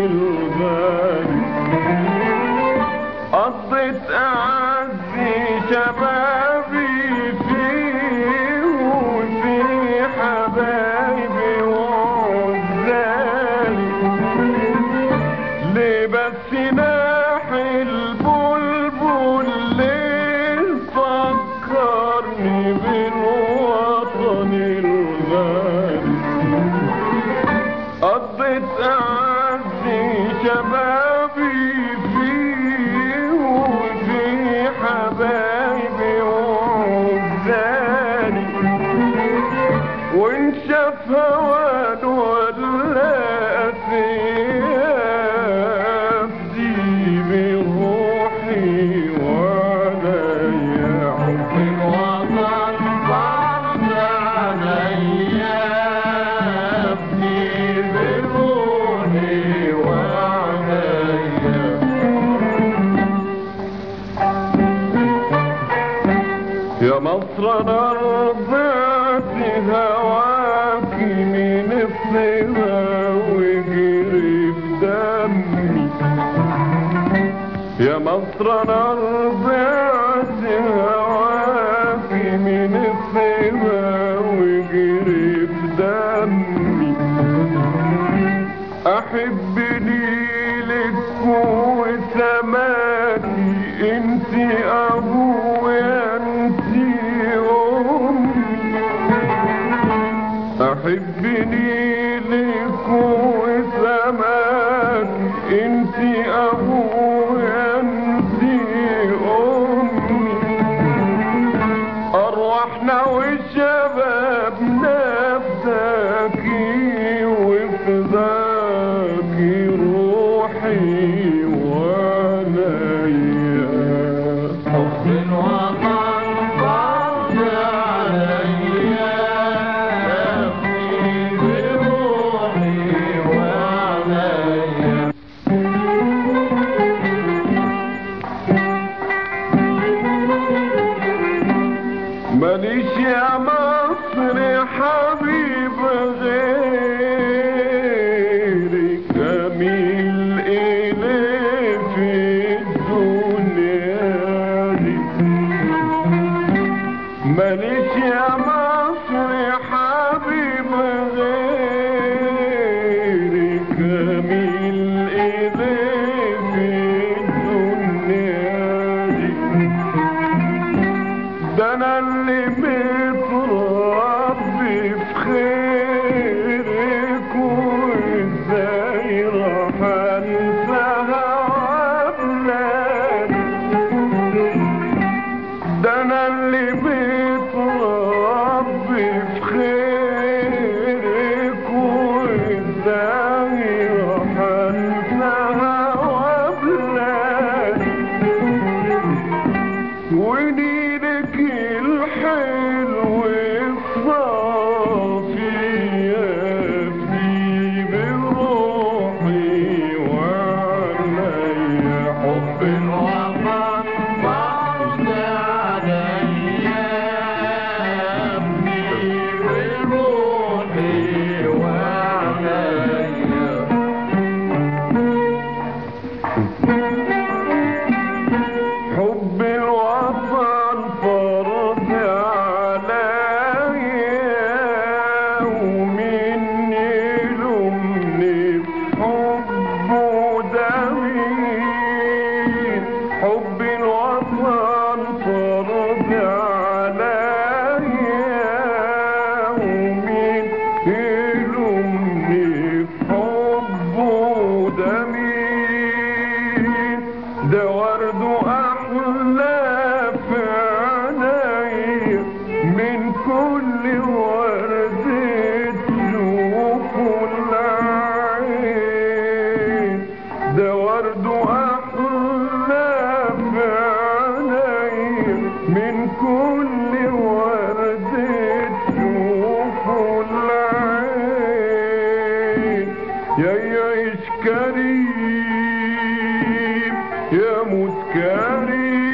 الغالي قضيت أعزي شبابي فيه وفي حبايبي وعزالي ليه بس ناح البلبل ليه فكرني بالوطن الغالي قضيت أعزي شبابي فيه وفي حبايبي وعزالي وإن شاف هوان ولا أثياب دي بروحي وعليا حب الوطن فرض عليا أبدي بروحي وعليا يا مصر انا رضعت هواك من الصغا وجري في دمي يا مصر انا رضعت هواك من الصغا وجري في دمي احبني لك وسماتي انت ابويا انت امي احبني لك وسماتي انت ابويا انت امي أرواحنا وشبابنا فداكي وفداكي روحي وعليا حب الوطن فرض عليا أبني بروحي وعليا ماليش يا مصر حبيب غيرك جميل إلي في الدنيا دي ماليش يا مصر حبيب غيرك جميل إلي في الدنيا دي ده انا اللي متربي في خيرك وازاي راح انساها وابلادي ده انا اللي متربي في خيرك وازاي راح انساها وابلادي ونيلك الحلو الصافي يبني بروحي وعليا حب الوطن فرض عليا يبني بروحي وعليا حب الوطن فرض عليا ومن يلومني حبه دمين حب الوطن فرض عليا ومن يلومني حبه دمين ده ورد احلى في عيني من كل ورد تشوفه العين ده ورد احلى في عيني من كل ورد تشوفه العين يا يعيش كريم يا موت كريم